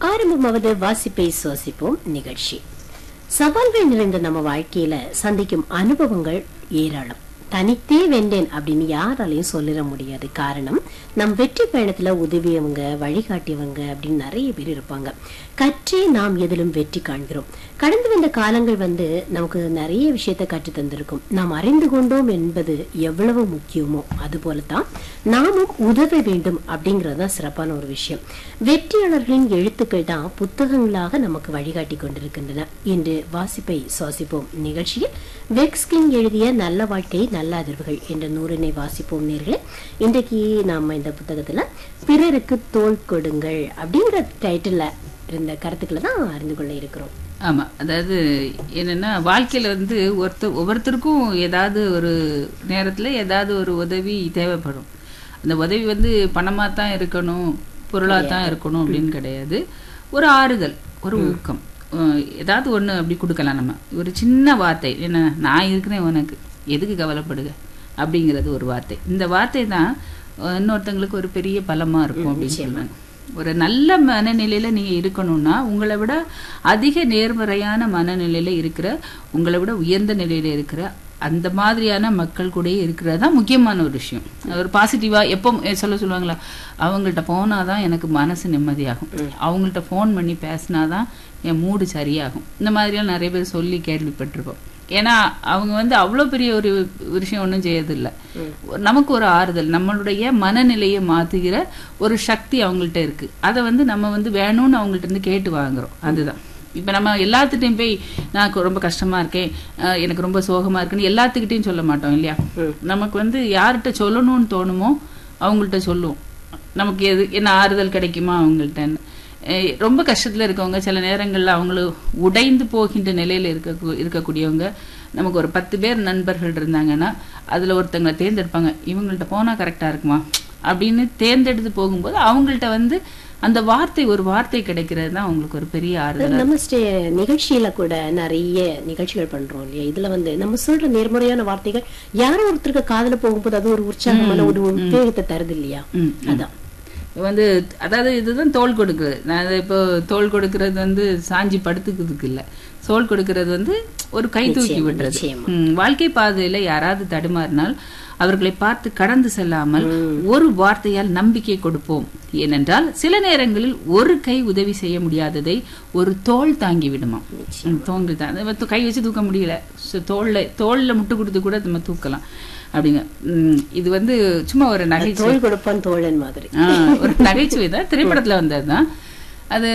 ஆரம்பமாவது வாசிப்பை சுவாசிப்போம் நிகழ்ச்சி சவால்கள் நிறைந்த நம்ம வாழ்க்கையில சந்திக்கும் அனுபவங்கள் ஏராளம் தனித்தே வென்றேன் அப்படின்னு யாராலையும் சொல்லிட முடியாது காரணம் நம் வெற்றி பயணத்துல உதவியவங்க வழிகாட்டியவங்க அப்படின்னு நிறைய பேர் இருப்பாங்க கற்றே நாம் எதிலும் வெற்றி காண்கிறோம் கடந்து வந்த காலங்கள் வந்து நமக்கு நிறைய விஷயத்தை கற்று தந்திருக்கும் நாம் அறிந்து கொண்டோம் என்பது எவ்வளவு முக்கியமோ அது போலதான் நாமும் உதவ வேண்டும் அப்படிங்கிறது தான் சிறப்பான ஒரு விஷயம் வெற்றியாளர்களின் எழுத்துக்கள் தான் புத்தகங்களாக நமக்கு வழிகாட்டி கொண்டிருக்கின்றன இன்று வாசிப்பை சுவாசிப்போம் நிகழ்ச்சியில் வெக்ஸ்கிங் எழுதிய நல்ல வாழ்க்கை நல்ல அதிர்வுகள் என்ற நூறினை வாசிப்போம் நேர்களே இன்றைக்கு நாம இந்த புத்தகத்துல பிறருக்கு தோள் கொடுங்கள் அப்படிங்கிற டைட்டில்ல இருந்த கருத்துக்களை தான் அறிந்து கொள்ள இருக்கிறோம் ஆமா அதாவது என்னன்னா வாழ்க்கையில வந்து ஒருத்தர் ஒவ்வொருத்தருக்கும் ஏதாவது ஒரு நேரத்துல ஏதாவது ஒரு உதவி தேவைப்படும் அந்த உதவி வந்து பணமா தான் இருக்கணும் பொருளா தான் இருக்கணும் அப்படின்னு கிடையாது ஒரு ஆறுதல் ஒரு ஊக்கம் அஹ் ஏதாவது ஒண்ணு அப்படி கொடுக்கலாம் நம்ம ஒரு சின்ன வார்த்தை என்ன நான் இருக்கிறேன் உனக்கு எதுக்கு கவலைப்படுக அப்படிங்கிறது ஒரு வார்த்தை இந்த வார்த்தை தான் அஹ் இன்னொருத்தங்களுக்கு ஒரு பெரிய பலமா இருக்கும் அப்படின்னு சொல்லுவாங்க ஒரு நல்ல மனநிலையில நீங்க இருக்கணும்னா உங்களை விட அதிக நேர்மறையான மனநிலையில இருக்கிற உங்களை விட உயர்ந்த நிலையில இருக்கிற அந்த மாதிரியான மக்கள் கூட இருக்கிறது தான் முக்கியமான ஒரு விஷயம் ஒரு பாசிட்டிவா எப்போ சொல்ல சொல்லுவாங்களா அவங்கள்ட்ட போனாதான் எனக்கு மனசு நிம்மதியாகும் அவங்கள்ட்ட ஃபோன் பண்ணி பேசினாதான் என் மூடு சரியாகும் இந்த மாதிரியான நிறைய பேர் சொல்லி கேள்விப்பட்டிருப்போம் ஏன்னா அவங்க வந்து அவ்வளோ பெரிய ஒரு விஷயம் ஒன்றும் செய்யறதில்ல நமக்கு ஒரு ஆறுதல் நம்மளுடைய மனநிலையை மாத்துகிற ஒரு சக்தி அவங்கள்ட்ட இருக்கு அதை வந்து நம்ம வந்து வேணும்னு அவங்கள்ட்ட இருந்து கேட்டு வாங்குறோம் அதுதான் இப்ப நம்ம எல்லாத்துட்டையும் போய் நான் கொ- ரொம்ப கஷ்டமா இருக்கேன் அஹ் எனக்கு ரொம்ப சோகமா இருக்குன்னு எல்லாத்துக்கிட்டையும் சொல்ல மாட்டோம் இல்லையா நமக்கு வந்து யார்கிட்ட சொல்லணும்னு தோணுமோ அவங்கள்ட்ட சொல்லுவோம் நமக்கு எது என்ன ஆறுதல் கிடைக்குமா அவங்கள்ட்டன்னு அஹ் ரொம்ப கஷ்டத்துல இருக்கவங்க சில நேரங்கள்ல அவங்களும் உடைந்து போகின்ற நிலையில இருக்க இருக்கக்கூடியவங்க நமக்கு ஒரு பத்து பேர் நண்பர்கள் இருந்தாங்கன்னா அதுல ஒருத்தங்களை தேர்ந்தெடுப்பாங்க இவங்கள்ட்ட போனா கரெக்டா இருக்குமா அப்படின்னு தேர்ந்தெடுத்து போகும்போது அவங்கள்ட்ட வந்து அந்த வார்த்தை ஒரு வார்த்தை கிடைக்கிறது தான் அவங்களுக்கு ஒரு பெரிய ஆறுதல் நம்ம ஸ்டே நிகழ்ச்சியில கூட நிறைய நிகழ்ச்சிகள் பண்றோம் இல்லையா இதுல வந்து நம்ம சொல்ற நேர்மறையான வார்த்தைகள் யாரோ ஒருத்தருக்கு காதுல போகும்போது அது ஒரு உற்சாகமான ஒரு உத்வேகத்தை தருது இல்லையா ம், அதான் வந்து அதாவது இதுதான் தோல் கொடுக்குறது நான் அதை இப்போ தோல் கொடுக்கறது வந்து சாஞ்சி படுத்துக்கிறதுக்கு இல்ல தோல் கொடுக்கறது வந்து ஒரு கை தூக்கி நிச்சயமா, விடுறது நிச்சயமா. ம், வாழ்க்கை பாதையில யாராவது தடுமாறினால் அவர்களை பார்த்து கடந்து செல்லாமல் ஒரு வார்த்தையால் நம்பிக்கை கொடுப்போம் ஏனென்றால் சில நேரங்களில் ஒரு கை உதவி செய்ய முடியாததை ஒரு தோல் தாங்கி விடுமா தோங்கு தான் அது வந்து கை வச்சு தூக்க முடியல So, தோல்ல தோல்ல முட்டு கொடுத்து கூட நம்ம தூக்கலாம் அப்படிங்க ம், இது வந்து சும்மா ஒரு நகைச்சுவை தோல் கொடுப்பான் தோழன் மாதிரி ஆ, ஒரு நகைச்சுவை தான் திரைப்படத்துல வந்ததுதான் அது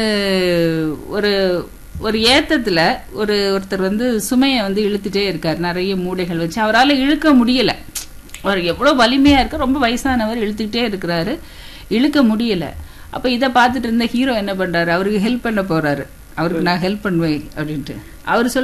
ஒரு ஒரு ஏத்தத்துல ஒரு ஒருத்தர் வந்து சுமையை வந்து இழுத்துட்டே இருக்காரு நிறைய மூடைகள் வச்சு அவரால இழுக்க முடியல அவர் எவ்வளவு வலிமையா இருக்க ரொம்ப வயசானவர் இழுத்துக்கிட்டே இருக்கிறாரு இழுக்க முடியல அப்ப இதை பார்த்துட்டு இருந்த ஹீரோ என்ன பண்றாரு அவருக்கு ஹெல்ப் பண்ண போறாரு அவருக்கு நான் ஹெல்ப் பண்ணுவேன் அப்படின்ட்டு அவர்